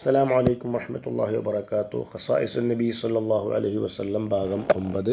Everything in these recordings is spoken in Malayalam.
അസ്സാം വലൈക്കും വർഹമത്തല്ലാഹി വാബർക്കാത്തു ഖസായിസു നബി സല്ലല്ലാഹു അലൈഹി വസല്ലം ഭാഗം ഒമ്പത്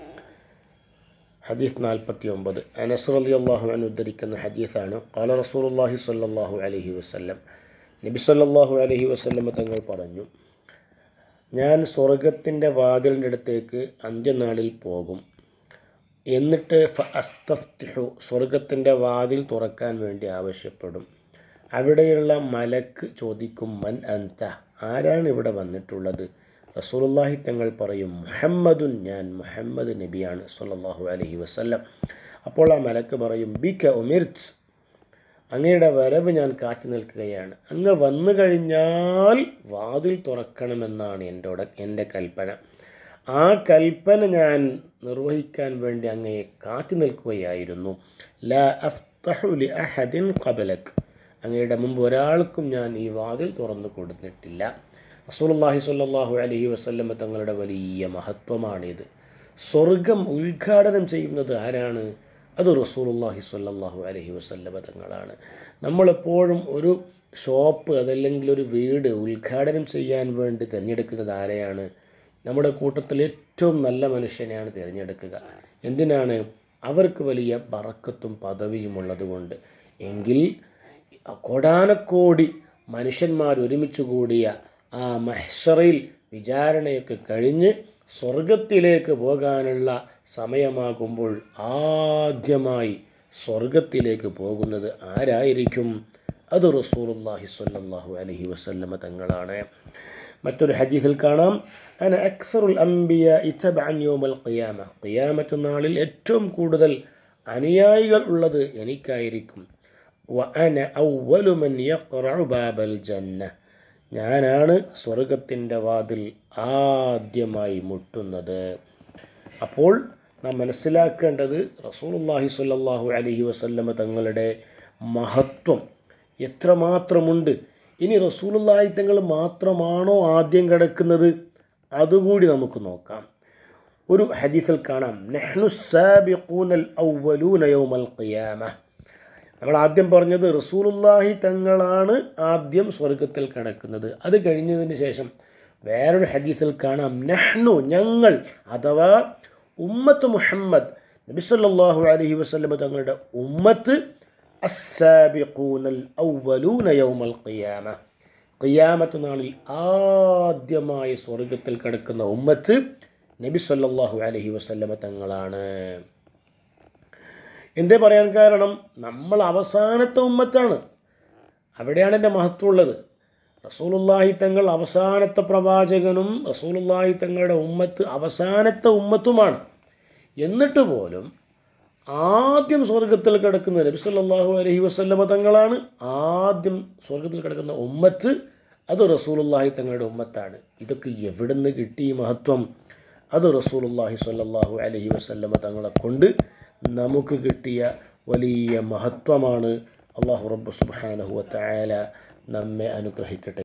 ഹദീസ് നാൽപ്പത്തി ഒമ്പത് അനസർ അലി അള്ളാഹു അൻ ഉദ്ധരിക്കുന്ന ഹദീസാണ് കാല റസൂലുള്ളാഹി സല്ലല്ലാഹു അലൈഹി വസല്ലം നബി സല്ലല്ലാഹു അലൈഹി വസല്ലം തങ്ങൾ പറഞ്ഞു ഞാൻ സ്വർഗത്തിൻ്റെ വാതിലിൻ്റെ അടുത്തേക്ക് അന്ത്യനാളിൽ പോകും എന്നിട്ട് ഫ അസ്തഫ്തിഹു സ്വർഗത്തിൻ്റെ വാതിൽ തുറക്കാൻ വേണ്ടി ആവശ്യപ്പെടും അവിടെയുള്ള മലക്ക് ചോദിക്കും മൻ അൻത ആരാണ് ഇവിടെ വന്നിട്ടുള്ളത് റസൂലുള്ളാഹി തങ്ങൾ പറയും മുഹമ്മദുൻ ഞാൻ മുഹമ്മദ് നബിയാണ് സല്ലല്ലാഹു അലൈഹി വസല്ലം അപ്പോൾ ആ മലക്ക് പറയും ബിക ഉമിർത്ത് അങ്ങയുടെ വരവ് ഞാൻ കാത്തു നിൽക്കുകയാണ് അങ്ങ് വന്നു കഴിഞ്ഞാൽ വാതിൽ തുറക്കണമെന്നാണ് എൻ്റെ എൻ്റെ കൽപ്പന ആ കൽപ്പന ഞാൻ നിർവഹിക്കാൻ വേണ്ടി അങ്ങയെ കാത്തു നിൽക്കുകയായിരുന്നു ലാ അഫ്തഹു ലി അഹദിൻ ഖബലക് അങ്ങയുടെ മുമ്പ് ഒരാൾക്കും ഞാൻ ഈ വാതിൽ തുറന്നു കൊടുത്തിട്ടില്ല റസൂലുള്ളാഹി സ്വല്ലല്ലാഹു അലൈഹി വസല്ലം തങ്ങളുടെ വലിയ മഹത്വമാണിത് സ്വർഗം ഉദ്ഘാടനം ചെയ്യുന്നത് ആരാണ് അത് റസൂലുള്ളാഹി സ്വല്ലല്ലാഹു അലൈഹി വസല്ലം തങ്ങളാണ് നമ്മളെപ്പോഴും ഒരു ഷോപ്പ് അതല്ലെങ്കിൽ ഒരു വീട് ഉദ്ഘാടനം ചെയ്യാൻ വേണ്ടി തിരഞ്ഞെടുക്കുന്നത് ആരെയാണ് നമ്മുടെ കൂട്ടത്തിൽ ഏറ്റവും നല്ല മനുഷ്യനെയാണ് തിരഞ്ഞെടുക്കുക എന്തിനാണ് അവർക്ക് വലിയ ബറക്കത്തും പദവിയും ഉള്ളതുകൊണ്ട് എങ്കിൽ കോടാനക്കോടി മനുഷ്യന്മാർ ഒരുമിച്ച് കൂടിയ ആ മഹ്ഷറയിൽ വിചാരണയൊക്കെ കഴിഞ്ഞ് സ്വർഗത്തിലേക്ക് പോകാനുള്ള സമയമാകുമ്പോൾ ആദ്യമായി സ്വർഗത്തിലേക്ക് പോകുന്നത് ആരായിരിക്കും അത് റസൂലുള്ളാഹി സ്വല്ലല്ലാഹു അലൈഹി വസല്ലമ തങ്ങളാണ് മറ്റൊരു ഹദീസിൽ കാണാം അന അക്സറുൽ അംബിയ ഇത്തബഅൻ യൗമൽ ഖിയാമ ഖിയാമത്ത് നാളിൽ ഏറ്റവും കൂടുതൽ അനുയായികൾ ഉള്ളത് എനിക്കായിരിക്കും വ അന അവ്വലു മൻ യഖ്റഉ ബാബൽ ജന്ന ഞാനാണ് സ്വർഗത്തിൻ്റെ വാതിൽ ആദ്യമായി മുട്ടുന്നത് അപ്പോൾ നാം മനസ്സിലാക്കേണ്ടത് റസൂലുള്ളാഹി സ്വല്ലല്ലാഹു അലൈഹി വസല്ലമ തങ്ങളുടെ മഹത്വം എത്രമാത്രമുണ്ട് ഇനി റസൂലുള്ളാഹി തങ്ങൾ മാത്രമാണോ ആദ്യം കിടക്കുന്നത് അതുകൂടി നമുക്ക് നോക്കാം ഒരു ഹദീസിൽ കാണാം നെഹ്നു സാബിഖൂനൽ ഔവലൂന യൗമൽ ഖിയാമ നമ്മൾ ആദ്യം പറഞ്ഞത് റസൂലുള്ളാഹി തങ്ങളാണ് ആദ്യം സ്വർഗത്തിൽ കിടക്കുന്നത് അത് കഴിഞ്ഞതിന് ശേഷം വേറൊരു ഹദീസിൽ കാണാം നെഹ്നു ഞങ്ങൾ അഥവാ ഉമ്മത്ത് മുഹമ്മദ് നബി സല്ലല്ലാഹു അലൈഹി വസല്ലം തങ്ങളുടെ ഉമ്മത്ത് അസ്സാബിഖൂനൽ ഔവലൂന യൗമൽ ഖിയാമ ഖിയാമത്ത് നാളിൽ ആദ്യമായി സ്വർഗത്തിൽ കിടക്കുന്ന ഉമ്മത്ത് നബി സല്ലല്ലാഹു അലൈഹി വസല്ലമ തങ്ങളാണ് എന്തേ പറയാൻ കാരണം നമ്മൾ അവസാനത്തെ ഉമ്മത്താണ് അവിടെയാണ് എൻ്റെ മഹത്വം ഉള്ളത് റസൂലുള്ളാഹി തങ്ങൾ അവസാനത്തെ പ്രവാചകനും റസൂലുള്ളാഹി തങ്ങളുടെ ഉമ്മത്ത് അവസാനത്തെ ഉമ്മത്തുമാണ് എന്നിട്ട് പോലും ആദ്യം സ്വർഗത്തിൽ കിടക്കുന്ന നബി സല്ലല്ലാഹു അലൈഹി വസല്ലമ തങ്ങളാണ് ആദ്യം സ്വർഗത്തിൽ കിടക്കുന്ന ഉമ്മത്ത് അത് റസൂലുള്ളാഹി തങ്ങളുടെ ഉമ്മത്താണ് ഇതൊക്കെ എവിടുന്ന് കിട്ടി ഈ മഹത്വം അത് റസൂലുള്ളാഹി സ്വല്ലല്ലാഹു അലൈഹി വസല്ലമ തങ്ങളെ കൊണ്ട് നമുക്ക് കിട്ടിയ വലിയ മഹത്വമാണ് അള്ളാഹു റബ്ബ് സുബ്ഹാനഹു വ തആല നമ്മെ അനുഗ്രഹിക്കട്ടെ